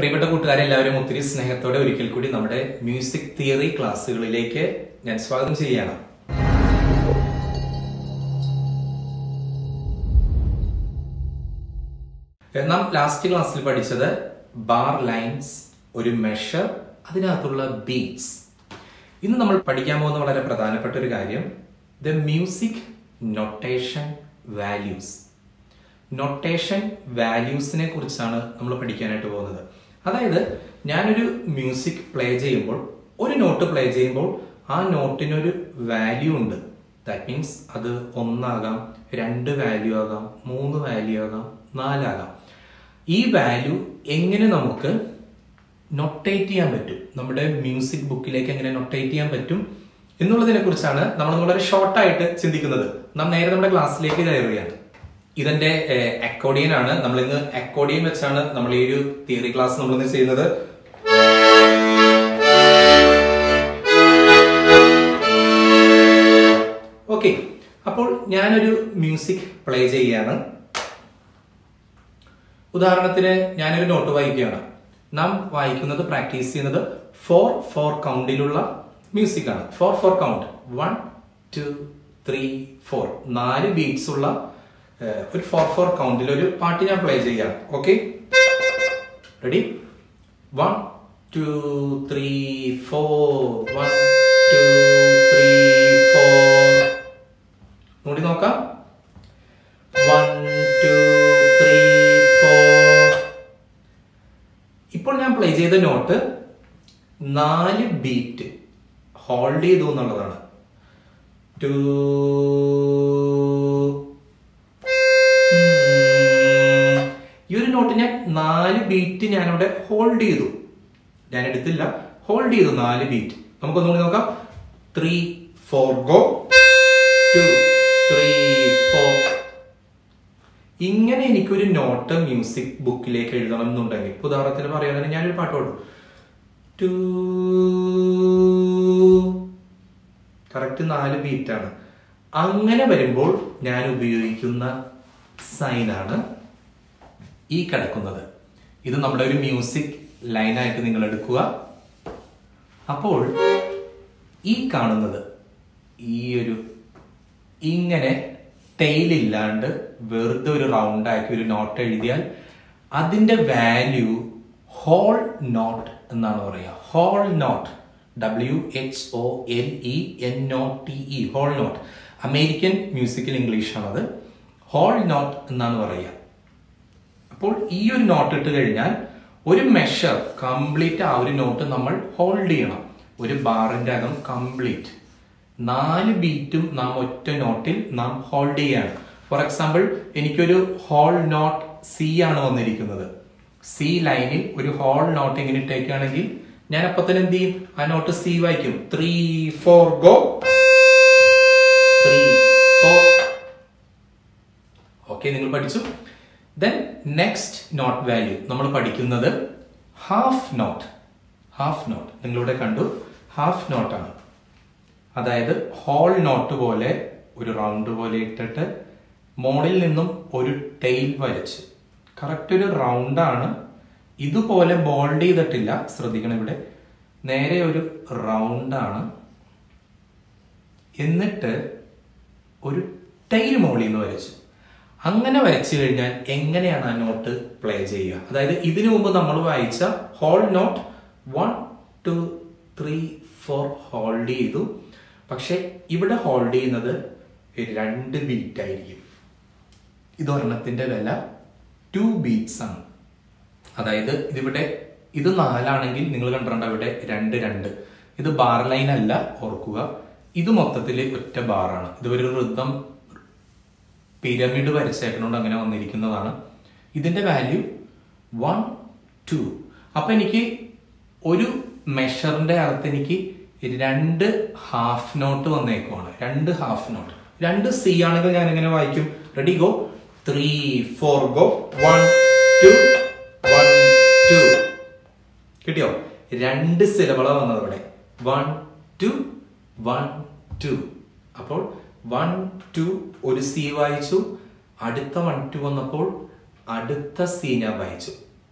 പ്രിയപ്പെട്ട കൂട്ടുകാരെ എല്ലാവരും ഒത്തിരി സ്നേഹത്തോടെ ഒരിക്കൽ കൂടി നമ്മുടെ മ്യൂസിക് തിയറി ക്ലാസ്സുകളിലേക്ക് ഞാൻ സ്വാഗതം ചെയ്യുകയാണ് നാം ലാസ്റ്റ് ക്ലാസ്സിൽ പഠിച്ചത് ബാർ ലൈൻസ് ഒരു മെഷർ അതിനകത്തുള്ള ബീറ്റ്സ് ഇന്ന് നമ്മൾ പഠിക്കാൻ പോകുന്ന വളരെ പ്രധാനപ്പെട്ട ഒരു കാര്യം the music notation values notation വാല്യൂസിനെ കുറിച്ചാണ് നമ്മൾ പഠിക്കാനായിട്ട് പോകുന്നത് അതായത് ഞാനൊരു മ്യൂസിക് പ്ലേ ചെയ്യുമ്പോൾ ഒരു നോട്ട് പ്ലേ ചെയ്യുമ്പോൾ ആ നോട്ടിനൊരു വാല്യൂ ഉണ്ട് ദാറ്റ് മീൻസ് അത് ഒന്നാകാം രണ്ട് വാല്യൂ ആകാം മൂന്ന് വാല്യൂ ആകാം നാലാകാം ഈ വാല്യൂ എങ്ങനെ നമുക്ക് നൊട്ടേറ്റ് ചെയ്യാൻ പറ്റും നമ്മുടെ മ്യൂസിക് ബുക്കിലേക്ക് എങ്ങനെ നൊട്ടേറ്റ് ചെയ്യാൻ പറ്റും എന്നുള്ളതിനെ കുറിച്ചാണ് നമ്മൾ വളരെ ഷോർട്ടായിട്ട് ചിന്തിക്കുന്നത് നാം നേരെ നമ്മുടെ ക്ലാസ്സിലേക്ക് കയറുകയാണ് ഇതെന്റെ അക്കോഡിയൻ ആണ് നമ്മൾ ഇന്ന് അക്കോഡിയൻ വെച്ചാണ് നമ്മൾ ഈ ഒരു തിയറി ക്ലാസ് നമ്മൾ ഇന്ന് ചെയ്യുന്നത് ഓക്കെ അപ്പോൾ ഞാനൊരു മ്യൂസിക് പ്ലേ ചെയ്യുകയാണ് ഉദാഹരണത്തിന് ഞാനൊരു നോട്ട് വായിക്കുകയാണ് നാം വായിക്കുന്നത് പ്രാക്ടീസ് ചെയ്യുന്നത് ഫോർ ഫോർ കൗണ്ടിലുള്ള മ്യൂസിക് ആണ് four four count one two three four നാല് ബീറ്റ്സ് ഉള്ള ഏഹ്, ഒരു ഫോർ ഫോർ കൗണ്ടിൽ ഒരു പാട്ട് ഞാൻ പ്ലേ ചെയ്യാം okay ready one two three four one two three four നോടി നോക്കാം വൺ ടു ത്രീ ഫോർ ഇപ്പോൾ ഞാൻ പ്ലേ ചെയ്ത നോട്ട് നാല് ബീറ്റ് ഹോൾഡ് ചെയ്തു എന്നുള്ളതാണ് ടു ഈ ഒരു നോട്ട് ഞാൻ നാല് ബീറ്റ് ഞാനിവിടെ ഹോൾഡ് ചെയ്തു ഞാൻ എടുത്തില്ല ഹോൾഡ് ചെയ്തു നാല് ബീറ്റ് നമുക്കൊന്നുകൂടി നോക്കാം three four go two three four ഇങ്ങനെ എനിക്കൊരു നോട്ട് മ്യൂസിക് ബുക്കിലേക്ക് എഴുതണം എന്നുണ്ടെങ്കിൽ ഇപ്പൊ ഉദാഹരണത്തിന് പറയുകയാണെങ്കിൽ ഞാനൊരു പാട്ട് പാടും ടു കറക്റ്റ് നാല് ബീറ്റാണ് അങ്ങനെ വരുമ്പോൾ ഞാൻ ഉപയോഗിക്കുന്ന സൈനാണ് ഈ കിടക്കുന്നത് ഇത് നമ്മുടെ ഒരു മ്യൂസിക് ലൈനായിട്ട് നിങ്ങൾ എടുക്കുക അപ്പോൾ ഈ കാണുന്നത് ഈ ഒരു ഇങ്ങനെ ടെയിൽ ഇല്ലാണ്ട് വെറുതെ ഒരു റൗണ്ട് ആക്കി ഒരു നോട്ട് എഴുതിയാൽ അതിന്റെ വാല്യൂ ഹോൾ നോട്ട് എന്നാണ് പറയുക whole note W H O L E N O T E whole note American musical English ആണത് ഹോൾ നോട്ട് എന്നാണ് പറയുക അപ്പോൾ ഈ ഒരു നോട്ട് ഇട്ട് കഴിഞ്ഞാൽ ഒരു മെഷർ കംപ്ലീറ്റ് ആ ഒരു നോട്ട് നമ്മൾ ഹോൾഡ് ചെയ്യണം ഒരു ബാറിന്റെ അകം കംപ്ലീറ്റ് നാല് ബീറ്റും നാം ഒറ്റ നോട്ടിൽ നാം ഹോൾഡ് ചെയ്യാണ് ഫോർ എക്സാമ്പിൾ എനിക്കൊരു ഹോൾ നോട്ട് സി ആണ് വന്നിരിക്കുന്നത് സി ലൈനിൽ ഒരു ഹോൾ നോട്ട് ഇങ്ങനെ ഇട്ടേക്കുകയാണെങ്കിൽ ഞാൻ അപ്പൊ തന്നെ എന്ത് ചെയ്യും ആ നോട്ട് സി വായിക്കും three four go three four okay നിങ്ങൾ പഠിച്ചു ദെൻ നെക്സ്റ്റ് നോട്ട് വാല്യൂ നമ്മൾ പഠിക്കുന്നത് ഹാഫ് നോട്ട് ഹാഫ് നോട്ട് നിങ്ങളിവിടെ കണ്ടു ഹാഫ് നോട്ടാണ് അതായത് ഹോൾ നോട്ട് പോലെ ഒരു റൗണ്ട് പോലെ ഇട്ടിട്ട് മോളിൽ നിന്നും ഒരു ടെയിൽ വരച്ച് കറക്റ്റ് ഒരു റൗണ്ടാണ് ഇതുപോലെ ബോൾഡ് ചെയ്തിട്ടില്ല ശ്രദ്ധിക്കണം ഇവിടെ നേരെ ഒരു റൗണ്ടാണ് എന്നിട്ട് ഒരു ടൈൽ മോളിൽ നിന്ന് വരച്ചു അങ്ങനെ വരച്ചു കഴിഞ്ഞാൽ എങ്ങനെയാണ് ആ നോട്ട് പ്ലേ ചെയ്യുക അതായത് ഇതിനു മുമ്പ് നമ്മൾ വായിച്ച whole note one two three four hold ചെയ്തു പക്ഷെ ഇവിടെ ഹോൾഡ് ചെയ്യുന്നത് രണ്ട് ബീറ്റ് ആയിരിക്കും ഇതൊരെണ്ണത്തിന്റെ വില ടു ബീറ്റ്സ് ആണ് അതായത് ഇതിവിടെ ഇത് നാലാണെങ്കിൽ നിങ്ങൾ കണ്ടിട്ടുണ്ട് ഇവിടെ രണ്ട് രണ്ട് ഇത് ബാർ ലൈൻ അല്ല ഓർക്കുക ഇത് മൊത്തത്തിൽ ഒറ്റ ബാറാണ് ഇത് ഒരു ഋതം പിരമിഡ് വരച്ചേക്കണോണ്ട് അങ്ങനെ വന്നിരിക്കുന്നതാണ് ഇതിന്റെ വാല്യൂ വൺ ടു അപ്പൊ എനിക്ക് ഒരു മെഷറിന്റെ അകത്ത് എനിക്ക് രണ്ട് ഹാഫ് നോട്ട് വന്നേക്കുവാണ് രണ്ട് ഹാഫ് നോട്ട് രണ്ട് സി ആണെങ്കിൽ ഞാൻ എങ്ങനെ വായിക്കും ready go three four go one two one two കിട്ടിയോ രണ്ട് സിലബിളാ വന്നത് ഇവിടെ വൺ ടു വൺ ടു അപ്പോൾ വൺ ടു ഒരു സി വായിച്ചു അടുത്ത വൺ ടു വന്നപ്പോൾ അടുത്ത സി ഞാൻ വായിച്ചു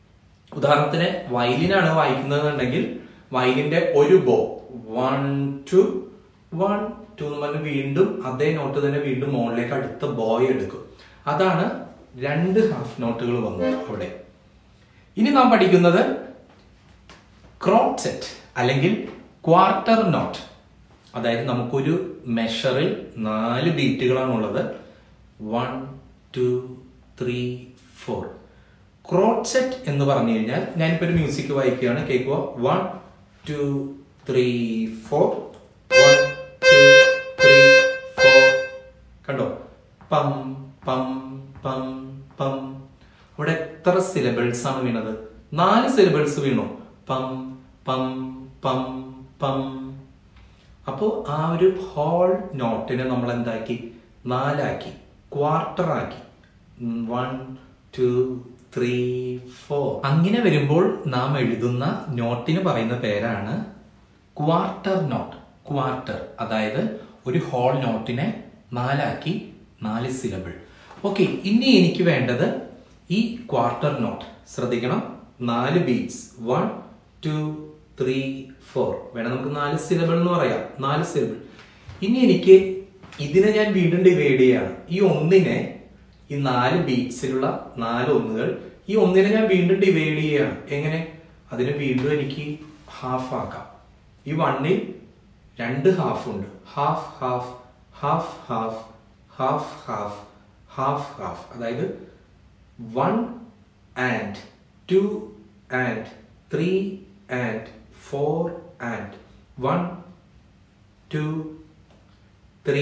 ഉദാഹരണത്തിന് വയലിനാണ് വായിക്കുന്നതെന്നുണ്ടെങ്കിൽ വയലിന്റെ ഒരു ബോ വൺ ടു വൺ ടു എന്ന് പറഞ്ഞ് വീണ്ടും അതേ നോട്ട് തന്നെ വീണ്ടും മുകളിലേക്ക് അടുത്ത ബോയ് എടുക്കും അതാണ് രണ്ട് ഹാഫ് നോട്ടുകൾ വന്നു അവിടെ ഇനി നാം പഠിക്കുന്നത് ക്രോട്ട്സെറ്റ് അല്ലെങ്കിൽ ക്വാർട്ടർ നോട്ട് അതായത് നമുക്കൊരു മെഷറിൽ നാല് ബീറ്റുകളാണുള്ളത് one two three four crotchet എന്ന് പറഞ്ഞു കഴിഞ്ഞാൽ ഞാനിപ്പോ ഒരു മ്യൂസിക് വായിക്കുകയാണ് കേൾക്കുക one two three four one two three four കണ്ടോ പം പം പം പം അവിടെ എത്ര സിലബിൾസ് ആണ് വീണത് നാല് സിലബിൾസ് വീണു പം പം പം പം അപ്പോ ആ ഒരു ഹോൾ നോട്ടിനെ നമ്മൾ എന്താക്കി നാലാക്കി ക്വാർട്ടർ ആക്കി വൺ ടു ത്രീ ഫോർ അങ്ങനെ വരുമ്പോൾ നാം എഴുതുന്ന നോട്ടിന് പറയുന്ന പേരാണ് ക്വാർട്ടർ നോട്ട് ക്വാർട്ടർ അതായത് ഒരു ഹോൾ നോട്ടിനെ നാലാക്കി നാല് സിലബിൾ ഓക്കെ ഇനി എനിക്ക് വേണ്ടത് ഈ ക്വാർട്ടർ നോട്ട് ശ്രദ്ധിക്കണം നാല് beats one two three four വേണം നമുക്ക് നാല് സിലബിൾ എന്ന് പറയാം നാല് സിലബിൾ ഇനി എനിക്ക് ഇതിനെ ഞാൻ വീണ്ടും ഡിവൈഡ് ചെയ്യാണ് ഈ ഒന്നിനെ ഈ നാല് ബീറ്റ്സിലുള്ള നാല് ഒന്നുകൾ ഈ ഒന്നിനെ ഞാൻ വീണ്ടും ഡിവൈഡ് ചെയ്യാണ് എങ്ങനെ അതിനെ വീണ്ടും എനിക്ക് ഹാഫ് ആക്കാം ഈ വണ്ണിൽ രണ്ട് ഹാഫ് ഉണ്ട് half half half half half half half half അതായത് one and two and three and four and one two three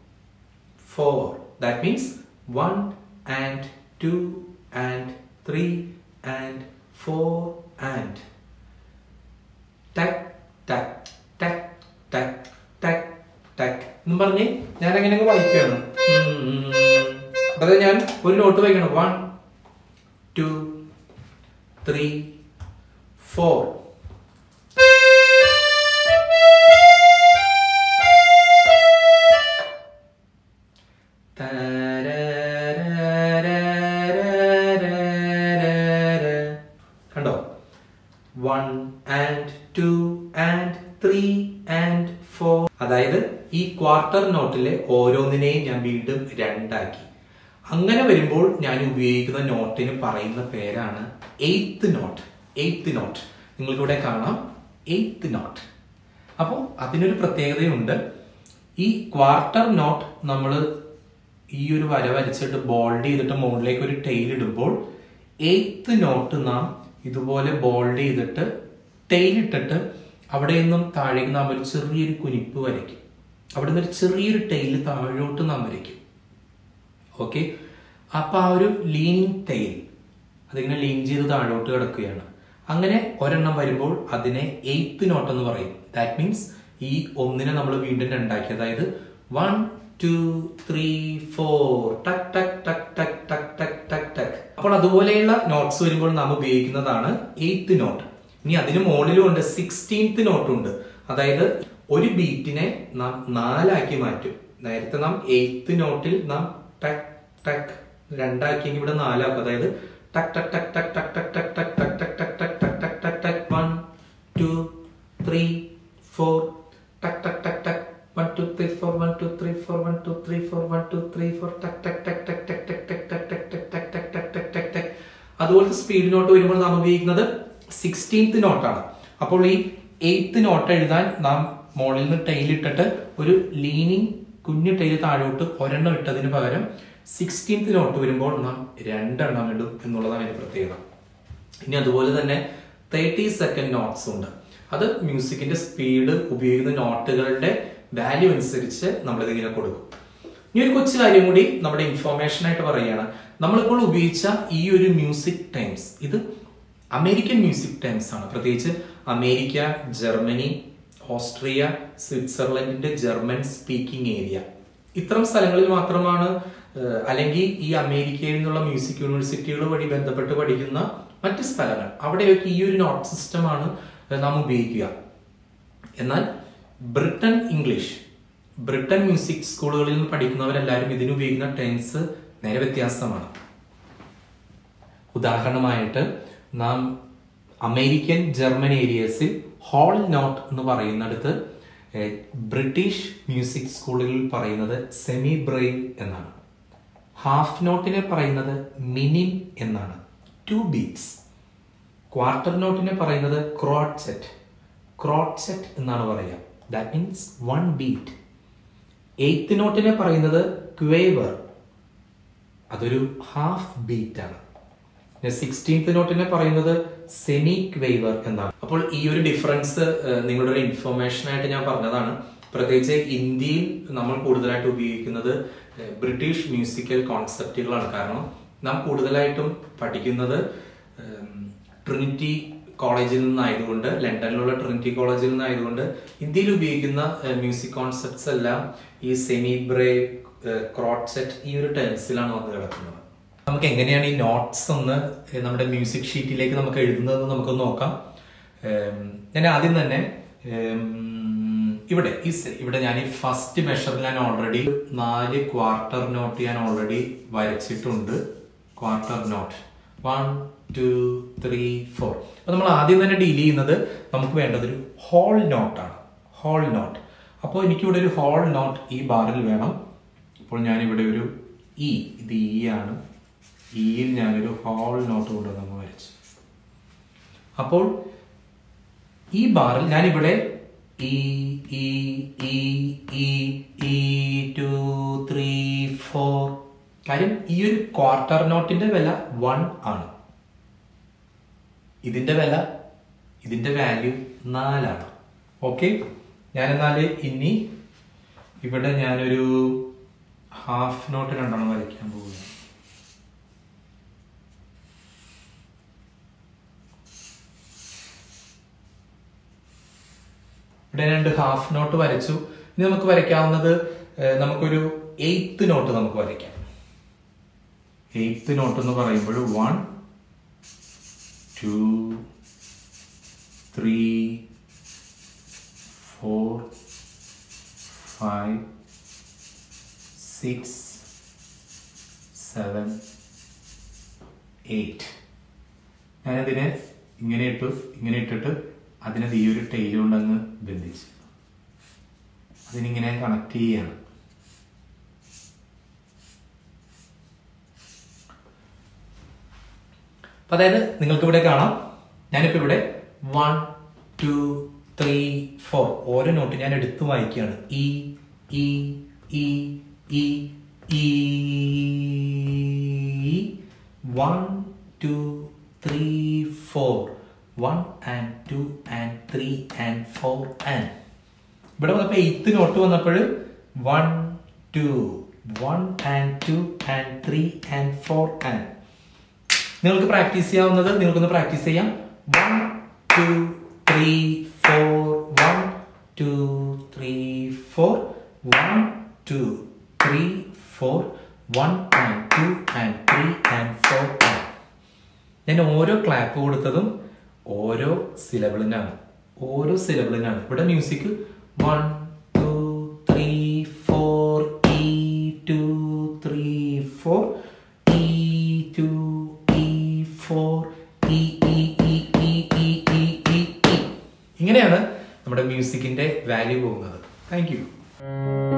four that means one and two and three and four and ടക് ടക് ടക് ടക് ടക് ടക് എന്ന് പറഞ്ഞ് ഞാൻ അങ്ങനെ അങ്ങ് വായിക്കുകയാണ് അതായത് ഞാൻ ഒരു നോട്ട് വായിക്കണം വൺ ടു ത്രീ ഫോർ കണ്ടോ one and two and three and four അതായത് ഈ ക്വാർട്ടർ നോട്ടിലെ ഓരോന്നിനെയും ഞാൻ വീണ്ടും രണ്ടാക്കി അങ്ങനെ വരുമ്പോൾ ഞാൻ ഉപയോഗിക്കുന്ന നോട്ടിന് പറയുന്ന പേരാണ് എയ്ത്ത് നോട്ട് എയ്ത്ത് നോട്ട് നിങ്ങൾക്കിവിടെ കാണാം എയ്ത്ത് നോട്ട് അപ്പോൾ അതിനൊരു പ്രത്യേകതയുണ്ട് ഈ ക്വാർട്ടർ നോട്ട് നമ്മൾ ഈ ഒരു വര വരച്ചിട്ട് ബോൾഡ് ചെയ്തിട്ട് മുകളിലേക്ക് ഒരു ടെയിൽ ഇടുമ്പോൾ എയ്ത്ത് നോട്ട് നാം ഇതുപോലെ ബോൾഡ് ചെയ്തിട്ട് ടെയിൽ ഇട്ടിട്ട് അവിടെ നിന്നും താഴേക്ക് നാം ഒരു ചെറിയൊരു കുനിപ്പ് വരയ്ക്കും അവിടെ നിന്ന് ഒരു ചെറിയൊരു ടെയിൽ താഴോട്ട് നാം വരയ്ക്കും ഓക്കെ അപ്പൊ ആ ഒരു ലീനിങ് ടെയിൽ അതിങ്ങനെ ലീൻ ചെയ്ത് താഴോട്ട് കിടക്കുകയാണ് അങ്ങനെ ഒരെണ്ണം വരുമ്പോൾ അതിനെ എയ്ത്ത് നോട്ട് എന്ന് പറയും ദാറ്റ് മീൻസ് ഈ ഒന്നിനെ നമ്മൾ വീണ്ടും രണ്ടാക്കി അതായത് വൺ ടു ത്രീ ഫോർ ടക് ടക് ടക് ടക് ടക് ടക് ടക് ടക് അപ്പോൾ അതുപോലെയുള്ള നോട്ട്സ് വരുമ്പോൾ നാം ഉപയോഗിക്കുന്നതാണ് എയ്ത്ത് നോട്ട് ഇനി അതിന് മുകളിലും ഉണ്ട് സിക്സ്റ്റീൻത്ത് നോട്ട് ഉണ്ട് അതായത് ഒരു ബീറ്റിനെ നാം നാലാക്കി മാറ്റും നേരത്തെ നാം എയ്ത്ത് നോട്ടിൽ നാം ടക് ടക് രണ്ടാക്കിയെങ്കിൽ ഇവിടെ നാലാക്കും അതായത് ടക് ടക് ടക് ടക് ടക് ടക് ടക് ടക് ടക് ടക് ടക് ടക് ടക് ടക് ടക് ടക് വൺ ടു ത്രീ ഫോർ ടക് ടക് ടക് ടക് one two three four one two three four one two three four one two three four ടക് ടക് ടക് ടക് ടക് ടക് ടക് ടക് ടക് ടക് ടക് ടക് ടക് ടക് ടക് ടക് അതുപോലത്തെ സ്പീഡ് നോട്ട് വരുമ്പോൾ നാം ഉപയോഗിക്കുന്നത് സിക്സ്റ്റീൻത്ത് നോട്ടാണ് അപ്പോൾ ഈ എയ്ത്ത് നോട്ട് എഴുതാൻ നാം മുകളിൽ നിന്ന് ടൈൽ ഇട്ടിട്ട് ഒരു ലീനിങ് കുഞ്ഞു ടൈൽ താഴോട്ട് ഒരെണ്ണം ഇട്ടതിന് പകരം സിക്സ്റ്റീൻത്ത് നോട്ട് വരുമ്പോൾ നാം രണ്ടെണ്ണം ഇടും എന്നുള്ളതാണ് അതിന്റെ പ്രത്യേകത ഇനി അതുപോലെ തന്നെ തേർട്ടി സെക്കൻഡ് നോട്ട്സ് ഉണ്ട് അത് മ്യൂസിക്കിന്റെ സ്പീഡ് ഉപയോഗിക്കുന്ന നോട്ടുകളുടെ വാല്യൂ അനുസരിച്ച് നമ്മളിത് ഇങ്ങനെ കൊടുക്കും ഇനി ഒരു കൊച്ചു കാര്യം കൂടി നമ്മുടെ ഇൻഫോർമേഷൻ ആയിട്ട് പറയുകയാണ് നമ്മളിപ്പോൾ ഉപയോഗിച്ച ഈ ഒരു മ്യൂസിക് ടൈംസ് ഇത് അമേരിക്കൻ മ്യൂസിക് ടൈംസ് ആണ് പ്രത്യേകിച്ച് അമേരിക്ക ജർമ്മനി ഓസ്ട്രിയ സ്വിറ്റ്സർലൻഡിന്റെ ജർമ്മൻ സ്പീക്കിംഗ് ഏരിയ ഇത്തരം സ്ഥലങ്ങളിൽ മാത്രമാണ് ഏഹ്, അല്ലെങ്കിൽ ഈ അമേരിക്കയിൽ നിന്നുള്ള മ്യൂസിക് യൂണിവേഴ്സിറ്റികൾ വഴി ബന്ധപ്പെട്ട് പഠിക്കുന്ന മറ്റ് സ്ഥലങ്ങൾ അവിടെയൊക്കെ ഈ ഒരു നോട്ട് സിസ്റ്റമാണ് നാം ഉപയോഗിക്കുക എന്നാൽ ബ്രിട്ടൻ ഇംഗ്ലീഷ് ബ്രിട്ടൻ മ്യൂസിക് സ്കൂളുകളിൽ നിന്ന് പഠിക്കുന്നവരെല്ലാവരും ഇതിന് ഉപയോഗിക്കുന്ന ടെൻസ് നേരെ വ്യത്യാസമാണ് ഉദാഹരണമായിട്ട് നാം അമേരിക്കൻ ജർമ്മൻ ഏരിയസിൽ ഹോൾ നോട്ട് എന്ന് പറയുന്നിടത്ത് ഏഹ്, ബ്രിട്ടീഷ് മ്യൂസിക് സ്കൂളുകളിൽ പറയുന്നത് സെമി ബ്രെയിൻ എന്നാണ് ഹാഫ് നോട്ടിനെ പറയുന്നത് മിനിം എന്നാണ് ടു ബീറ്റ്സ് ക്വാർട്ടർ നോട്ടിനെ പറയുന്നത് ക്രോട്ട് സെറ്റ് ക്രോട്ട് സെറ്റ് എന്നാണ് പറയുക that means one beat eighth നോട്ടിനെ പറയുന്നത് ക്വേവർ അതൊരു ഹാഫ് ബീറ്റ് ആണ് സിക്സ്റ്റീൻത്ത് നോട്ടിനെ പറയുന്നത് സെമി ക്വേവർ എന്നാണ് അപ്പോൾ ഈ ഒരു ഡിഫറൻസ് നിങ്ങളുടെ ഒരു ഇൻഫർമേഷൻ ആയിട്ട് ഞാൻ പറഞ്ഞതാണ് പ്രത്യേകിച്ച് ഇന്ത്യയിൽ നമ്മൾ കൂടുതലായിട്ട് ഉപയോഗിക്കുന്നത് ഏഹ്, ബ്രിട്ടീഷ് മ്യൂസിക്കൽ കോൺസെപ്റ്റുകളാണ് കാരണം നാം കൂടുതലായിട്ടും പഠിക്കുന്നത് ഏം, ട്രിനിറ്റി കോളേജിൽ നിന്നായതുകൊണ്ട് ലണ്ടനിലുള്ള ട്രിനിറ്റി കോളേജിൽ നിന്നായതുകൊണ്ട് ഇന്ത്യയിൽ ഉപയോഗിക്കുന്ന ഏഹ്, മ്യൂസിക് കോൺസെപ്റ്റ്സ് എല്ലാം ഈ സെമി ബ്രേവ് ക്രോട്ട് സെറ്റ് ഈ ഒരു ടേംസിലാണ് വന്ന് കിടക്കുന്നത് നമുക്ക് എങ്ങനെയാണ് ഈ നോട്ട്സ് ഒന്ന് ഏഹ്, നമ്മുടെ മ്യൂസിക് ഷീറ്റിലേക്ക് നമുക്ക് എഴുതുന്നതെന്ന് നമുക്കൊന്ന് നോക്കാം ഏം, ഞാൻ ആദ്യം തന്നെ ഏം, ഇവിടെ ഈ സെ- ഇവിടെ ഞാൻ ഈ ഫസ്റ്റ് മെഷറിൽ ഞാൻ ഓൾറെഡി നാല് ക്വാർട്ടർ നോട്ട് ഞാൻ ഓൾറെഡി വരച്ചിട്ടുണ്ട് quarter note one two three four അപ്പൊ നമ്മൾ ആദ്യം തന്നെ ഡീൽ ചെയ്യുന്നത് നമുക്ക് വേണ്ടത് ഒരു ഹോൾ നോട്ടാണ് ഹോൾ നോട്ട് അപ്പോൾ എനിക്കിവിടെ ഒരു ഹോൾ നോട്ട് ഈ ബാറിൽ വേണം അപ്പോൾ ഞാനിവിടെ ഒരു ഇ ഇത് ഇ ആണ് ഇയിൽ ഞാനൊരു ഹോൾ നോട്ട് കൊണ്ടുവന്ന് വരച്ചു അപ്പോൾ ഈ ബാറിൽ ഞാനിവിടെ ഇ ഇ ഇ ഇ ഇ ടു ത്രീ ഫോർ കാര്യം ഈ ഒരു ക്വാർട്ടർ നോട്ടിന്റെ വില വൺ ആണ് ഇതിന്റെ വില ഇതിന്റെ വാല്യൂ നാലാണ് ഓക്കെ ഞാനെന്നാല് ഇനി ഇവിടെ ഞാനൊരു ഹാഫ് നോട്ട് രണ്ടെണ്ണം വരയ്ക്കാൻ പോകുന്നു ഇവിടെ രണ്ട് ഹാഫ് നോട്ട് വരച്ചു ഇനി നമുക്ക് വരയ്ക്കാവുന്നത് ഏഹ്, നമുക്കൊരു എയ്ത്ത് നോട്ട് നമുക്ക് വരയ്ക്കാം എയ്ത്ത് നോട്ട് എന്ന് പറയുമ്പോൾ one two three four five six seven eight ഞാനതിനെ ഇങ്ങനെ ഇട്ടു ഇങ്ങനെ ഇട്ടിട്ട് അതിനത് ഈ ഒരു ടൈൽ കൊണ്ട് അങ്ങ് ബന്ധിച്ചു അതിനിങ്ങനെ കണക്ട് ചെയ്യാണ് അപ്പൊ അതായത് നിങ്ങൾക്ക് ഇവിടെ കാണാം ഞാനിപ്പോ ഇവിടെ വൺ ടു ത്രീ ഫോർ ഓരോ നോട്ട് ഞാൻ എടുത്തു വായിക്കുകയാണ് ഇ ഇ ഇ ഇ ഇ one two three four one and two and three and four and ഇവിടെ വന്നപ്പോൾ എയ്ത്ത് നോട്ട് വന്നപ്പോൾ one two one and two and three and four and നിങ്ങൾക്ക് പ്രാക്ടീസ് ചെയ്യാവുന്നത് നിങ്ങൾക്കൊന്ന് പ്രാക്ടീസ് ചെയ്യാം one two three four one two three four one two three four one and two and three and four and ഞാൻ ഓരോ clap കൊടുത്തതും ഓരോ സിലബിളിനാണ് ഓരോ സിലബിളിനാണ് ഇവിടെ music one two three four ഇ ടു ത്രീ ഫോർ ഇ ടു ഇ ഫോർ ഇ ഇ ഇ ഇ ഇ ഇ ഇ ഇ ഇങ്ങനെയാണ് നമ്മുടെ മ്യൂസിക്കിന്റെ വാല്യൂ പോകുന്നത് താങ്ക് യു